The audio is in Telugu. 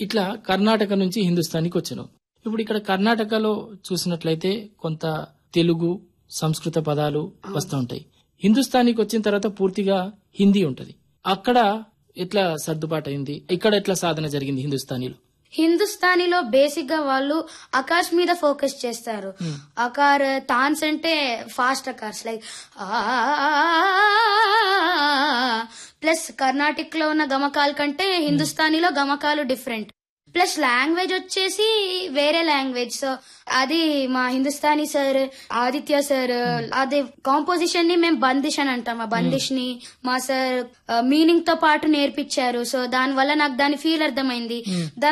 ఇట్లా కర్ణాటక నుంచి హిందుస్థానీకి వచ్చినాం ఇప్పుడు ఇక్కడ కర్ణాటకలో చూసినట్లయితే కొంత తెలుగు సంస్కృత పదాలు వస్తూ ఉంటాయి హిందుస్థానీకి వచ్చిన తర్వాత పూర్తిగా హిందీ ఉంటది అక్కడ ఎట్లా సర్దుబాటు అయింది ఇక్కడ ఎట్లా సాధన జరిగింది హిందుస్థానీలో హిందుస్థానీలో బేసిక్ గా వాళ్ళు అకార్స్ మీద ఫోకస్ చేస్తారు అకార్ తాన్స్ అంటే ఫాస్ట్ అకార్స్ లైక్ ప్లస్ కర్ణాటిక్ లో ఉన్న గమకాల కంటే హిందుస్థానీలో గమకాలు డిఫరెంట్ ప్లస్ లాంగ్వేజ్ వచ్చేసి వేరే లాంగ్వేజ్ సో అది మా హిందుస్థానీ సార్ ఆదిత్య సార్ అది కాంపోజిషన్ ని మేము బందిష్ అని అంటాం ఆ బందిష్ ని మా సార్ మీనింగ్ తో పాటు నేర్పించారు సో దాని వల్ల నాకు దాని ఫీల్ అర్థమైంది దాని